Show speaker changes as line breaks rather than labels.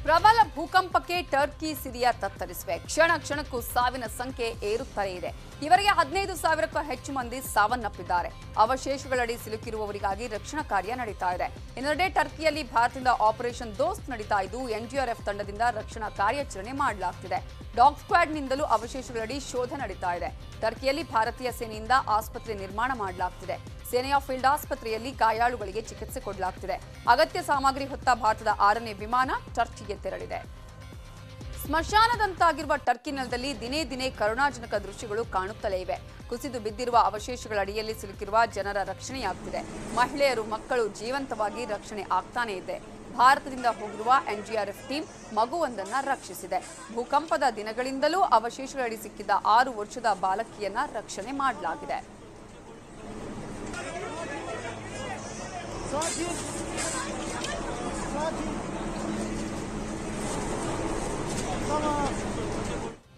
ಪ್ರಬಲ ಭೂಕಂಪಕ್ಕೆ Turkey Syria ತತ್ತರಿಸಿವೆ ಕ್ಷಣ ಕ್ಷಣಕ್ಕೂ ಸಾವಿನ ಸಂಖ್ಯೆ ಏರುತ್ತಲೇ ಇದೆ ಇವರಿಗೆ ಹದಿನೈದು ಸಾವಿರಕ್ಕೂ ಹೆಚ್ಚು ಮಂದಿ ಸಾವನ್ನಪ್ಪಿದ್ದಾರೆ ಅವಶೇಷಗಳಡಿ ಸಿಲುಕಿರುವವರಿಗಾಗಿ ರಕ್ಷಣಾ ಕಾರ್ಯ ನಡೀತಾ ಇದೆ ಇನ್ನೊಂದೆಡೆ ಟರ್ಕಿಯಲ್ಲಿ ಭಾರತದಿಂದ ಆಪರೇಷನ್ ದೋಸ್ತ್ ನಡೀತಾ ಇದ್ದು ಎನ್ಡಿಆರ್ಎಫ್ ತಂಡದಿಂದ ರಕ್ಷಣಾ ಕಾರ್ಯಾಚರಣೆ ಮಾಡಲಾಗ್ತಿದೆ ಡಾಗ್ ಸ್ಕ್ವಾಡ್ನಿಂದಲೂ ಅವಶೇಷಗಳಡಿ ಶೋಧ ನಡೀತಾ ಇದೆ ಟರ್ಕಿಯಲ್ಲಿ ಭಾರತೀಯ ಸೇನೆಯಿಂದ ಆಸ್ಪತ್ರೆ ನಿರ್ಮಾಣ ಮಾಡಲಾಗ್ತಿದೆ ಸೇನೆಯ ಫೀಲ್ಡ್ ಆಸ್ಪತ್ರೆಯಲ್ಲಿ ಗಾಯಾಳುಗಳಿಗೆ ಚಿಕಿತ್ಸೆ ಕೊಡಲಾಗ್ತಿದೆ ಅಗತ್ಯ ಸಾಮಗ್ರಿ ಹೊತ್ತ ಭಾರತದ ಆರನೇ ವಿಮಾನ ಟರ್ಕಿಗೆ ತೆರಳಿದೆ ಸ್ಮಶಾನದಂತಾಗಿರುವ ಟರ್ಕಿ ನೆಲದಲ್ಲಿ ದಿನೇ ದಿನೇ ಕರುಣಾಜನಕ ದೃಶ್ಯಗಳು ಕಾಣುತ್ತಲೇ ಇವೆ ಕುಸಿದು ಬಿದ್ದಿರುವ ಅವಶೇಷಗಳ ಅಡಿಯಲ್ಲಿ ಸಿಲುಕಿರುವ ಜನರ ರಕ್ಷಣೆಯಾಗ್ತಿದೆ ಮಹಿಳೆಯರು ಮಕ್ಕಳು ಜೀವಂತವಾಗಿ ರಕ್ಷಣೆ ಆಗ್ತಾನೇ ಇದೆ ಭಾರತದಿಂದ ಹೋಗಿರುವ ಎನ್ಡಿಆರ್ಎಫ್ ಟೀಮ್ ಮಗುವೊಂದನ್ನ ರಕ್ಷಿಸಿದೆ ಭೂಕಂಪದ ದಿನಗಳಿಂದಲೂ ಅವಶೇಷಗಳಡಿ ಸಿಕ್ಕಿದ್ದ ಆರು ವರ್ಷದ ಬಾಲಕಿಯನ್ನ ರಕ್ಷಣೆ ಮಾಡಲಾಗಿದೆ
Sakin. Sakin.